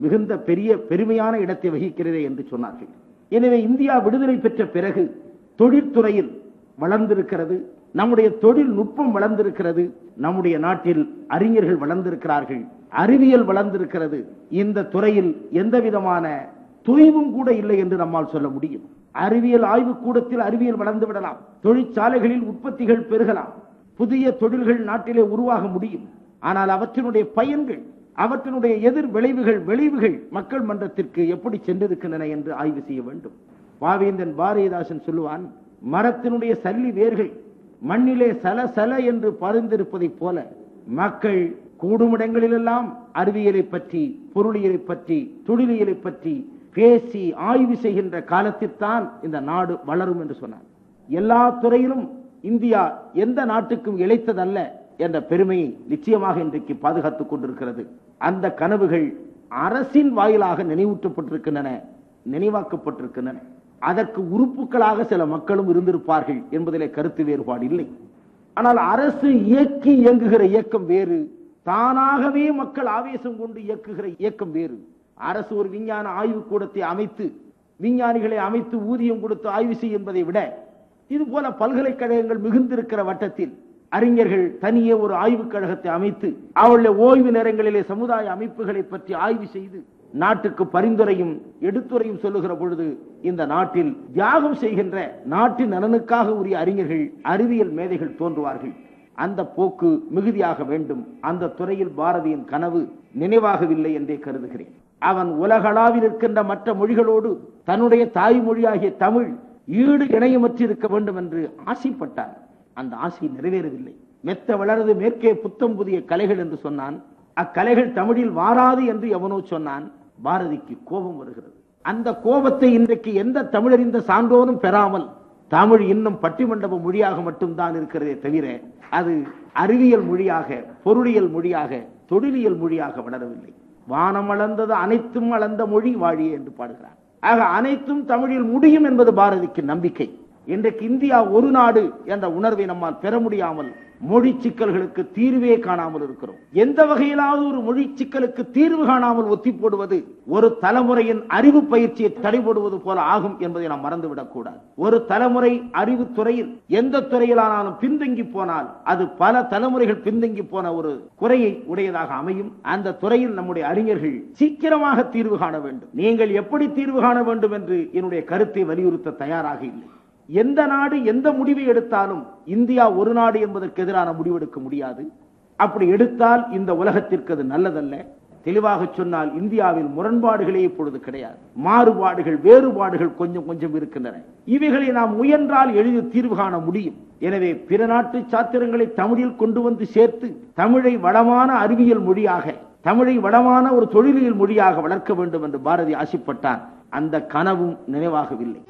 மிகுந்த பெரிய பெருமையான இடத்தை வகிக்கிறதே என்று சொன்னார்கள் எனவே இந்தியா விடுதலை பெற்ற பிறகு தொழிற்துறையில் வளர்ந்திருக்கிறது நம்முடைய தொழில்நுட்பம் வளர்ந்திருக்கிறது நம்முடைய நாட்டில் அறிஞர்கள் வளர்ந்திருக்கிறார்கள் அறிவியல் வளர்ந்திருக்கிறது இந்த துறையில் எந்த விதமான தொய்வும் கூட இல்லை என்று நம்மால் சொல்ல முடியும் அறிவியல் ஆய்வு கூடத்தில் அறிவியல் வளர்ந்து விடலாம் தொழிற்சாலைகளில் உற்பத்திகள் பெருகலாம் புதிய தொழில்கள் நாட்டிலே உருவாக முடியும் ஆனால் அவற்றினுடைய பயன்கள் அவற்றினுடைய எதிர் விளைவுகள் விளைவுகள் மக்கள் மன்றத்திற்கு எப்படி சென்றிருக்கின்றன என்று ஆய்வு செய்ய வேண்டும் பாவேந்தன் பாரதிதாசன் சொல்லுவான் மரத்தினுடைய சல்லி வேர்கள் மண்ணிலே சல சல என்று பரிந்திருப்பதைப் போல மக்கள் கூடுமிடங்களிலெல்லாம் அறிவியலை பற்றி பொருளியலை பற்றி தொழிலியலை பற்றி பேசி ஆய்வு செய்கின்ற காலத்தில்தான் இந்த நாடு வளரும் என்று சொன்னார் எல்லா துறையிலும் இந்தியா எந்த நாட்டுக்கும் இழைத்ததல்ல என்ற பெருமையை நிச்சயமாக இன்றைக்கு பாதுகாத்துக் கொண்டிருக்கிறது அந்த கனவுகள் அரசின் வாயிலாக நினைவூட்டப்பட்டிருக்கின்றன நினைவாக்கப்பட்டிருக்கின்றன அதற்கு உறுப்புகளாக சில மக்களும் இருந்திருப்பார்கள் என்பதிலே கருத்து வேறுபாடு இல்லை ஆனால் அரசு இயக்கி இயங்குகிற இயக்கம் வேறு தானாகவே மக்கள் ஆவேசம் கொண்டு இயக்குகிற இயக்கம் வேறு அரசு ஒரு விஞ்ஞான ஆய்வு கூடத்தை அமைத்து விஞ்ஞானிகளை அமைத்து ஊதியம் கொடுத்து ஆய்வு செய்யும் என்பதை விட இது போல பல்கலைக்கழகங்கள் மிகுந்திருக்கிற வட்டத்தில் அறிஞர்கள் தனியே ஒரு ஆய்வுக் கழகத்தை அமைத்து அவளுடைய ஓய்வு நேரங்களிலே சமுதாய அமைப்புகளை பற்றி ஆய்வு செய்து நாட்டுக்கு பரிந்துரையும் எடுத்துரையும் சொல்லுகிற பொழுது இந்த நாட்டில் தியாகம் செய்கின்ற நாட்டின் நலனுக்காக உரிய அறிஞர்கள் அறிவியல் மேதைகள் தோன்றுவார்கள் அந்த போக்கு மிகுதியாக வேண்டும் அந்த துறையில் பாரதியின் கனவு நினைவாகவில்லை என்றே கருதுகிறேன் அவன் உலகளாவில் இருக்கின்ற மற்ற மொழிகளோடு தன்னுடைய தாய்மொழியாகிய தமிழ் ஈடு இணையமற்று இருக்க வேண்டும் என்று ஆசைப்பட்டார் அந்த ஆசை நிறைவேறவில்லை மெத்த வளர்ந்து மேற்கே புத்தம் புதிய கலைகள் என்று சொன்னான் அக்கலைகள் தமிழில் வாராது என்று எவனோ சொன்னான் பாரதிக்கு கோபம் வருகிறது அந்த கோபத்தை இன்றைக்கு எந்த தமிழறிந்த சான்றோனும் பெறாமல் தமிழ் இன்னும் பட்டிமண்டப மொழியாக மட்டும்தான் இருக்கிறதே தவிர அது அறிவியல் மொழியாக பொருளியல் மொழியாக தொழிலியல் மொழியாக வளரவில்லை வானம் அளந்தது அனைத்தும் அளந்த மொழி வாழியே என்று பாடுகிறார் ஆக அனைத்தும் தமிழில் முடியும் என்பது பாரதிக்கு நம்பிக்கை இன்றைக்கு இந்தியா ஒரு நாடு என்ற உணர்வை நம்மால் பெற முடியாமல் மொழி சிக்கல்களுக்கு தீர்வே காணாமல் இருக்கிறோம் எந்த வகையிலாவது ஒரு மொழி சிக்கலுக்கு தீர்வு காணாமல் ஒத்தி போடுவது ஒரு தலைமுறையின் அறிவு பயிற்சியை தடைபடுவது போல ஆகும் என்பதை நாம் மறந்துவிடக் கூடாது ஒரு தலைமுறை அறிவு துறையில் எந்த துறையிலானாலும் பின்தங்கி போனால் அது பல தலைமுறைகள் பின்தங்கி போன ஒரு குறையை உடையதாக அமையும் அந்த துறையில் நம்முடைய அறிஞர்கள் சீக்கிரமாக தீர்வு காண வேண்டும் நீங்கள் எப்படி தீர்வு காண வேண்டும் என்று என்னுடைய கருத்தை வலியுறுத்த தயாராக இல்லை எந்த நாடு எந்த முடிவை எடுத்தாலும் இந்தியா ஒரு நாடு என்பதற்கு எதிரான முடிவெடுக்க முடியாது அப்படி எடுத்தால் இந்த உலகத்திற்கு அது நல்லதல்ல தெளிவாக சொன்னால் இந்தியாவில் முரண்பாடுகளே இப்பொழுது கிடையாது மாறுபாடுகள் வேறுபாடுகள் கொஞ்சம் கொஞ்சம் இருக்கின்றன இவைகளை நாம் முயன்றால் எளிதில் தீர்வு காண முடியும் எனவே பிற நாட்டு சாத்திரங்களை தமிழில் கொண்டு வந்து சேர்த்து தமிழை வளமான அறிவியல் மொழியாக தமிழை வளமான ஒரு தொழிலியல் மொழியாக வளர்க்க வேண்டும் என்று பாரதி ஆசைப்பட்டார் அந்த கனவும் நினைவாகவில்லை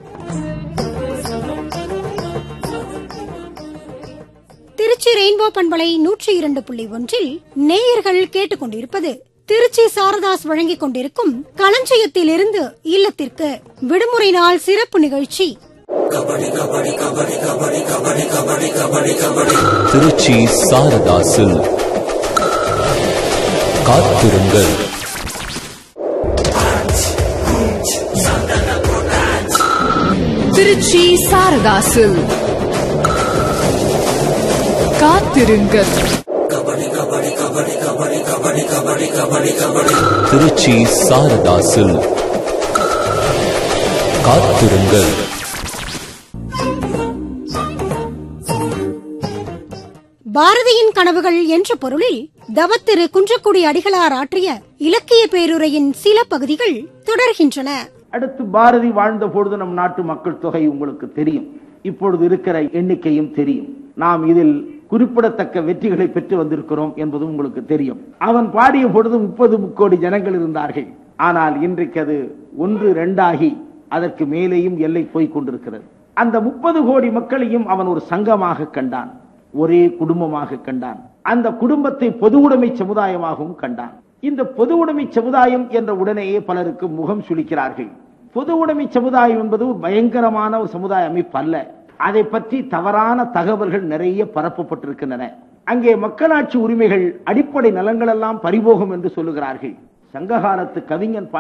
திருச்சி ரெயின்போ பண்பலை நூற்றி இரண்டு புள்ளி ஒன்றில் நேயர்கள் கேட்டுக்கொண்டிருப்பது திருச்சி சாரதாஸ் வழங்கிக் கொண்டிருக்கும் களஞ்சியத்தில் இருந்து இல்லத்திற்கு விடுமுறை நாள் சிறப்பு நிகழ்ச்சி திருச்சி சாரதாசில் காத்திருங்கள் திருச்சி சாரதாசில் காத்திருங்கள் திருச்சி சாரதாசில் காத்திருங்கள் பாரதியின் கனவுகள் என்ற பொருளில் தவத்திரு குன்றக்குடி அடிகளார் ஆற்றிய இலக்கிய பேருரையின் சில பகுதிகள் தொடர்கின்றன அடுத்து பாரதி வாழ்ந்த பொழுது நம் நாட்டு மக்கள் தொகை உங்களுக்கு தெரியும் இப்பொழுது இருக்கிற எண்ணிக்கையும் தெரியும் நாம் இதில் குறிப்பிடத்தக்க வெற்றிகளை பெற்று வந்திருக்கிறோம் என்பதும் உங்களுக்கு தெரியும் அவன் பாடிய பொழுது முப்பது முக்கோடி ஜனங்கள் இருந்தார்கள் ஆனால் இன்றைக்கு அது ஒன்று ரெண்டாகி அதற்கு மேலேயும் எல்லை போய் கொண்டிருக்கிறது அந்த முப்பது கோடி மக்களையும் அவன் ஒரு சங்கமாக கண்டான் ஒரே குடும்பமாக கண்டான் அந்த குடும்பத்தை பொது உடைமை சமுதாயமாகவும் கண்டான் இந்த பொது உடைமை சமுதாயம் என்ற உடனேயே பலருக்கு முகம் சுளிக்கிறார்கள் பொது உடைமை சமுதாயம் என்பது ஒரு பயங்கரமான ஒரு சமுதாய அமைப்பு அல்ல அதை பற்றி தவறான தகவல்கள் நிறைய பரப்பப்பட்டிருக்கின்றன அங்கே மக்களாட்சி உரிமைகள் அடிப்படை நலன்கள் எல்லாம் பறிபோகும் என்று சொல்லுகிறார்கள் சங்ககாலத்து கவிஞன்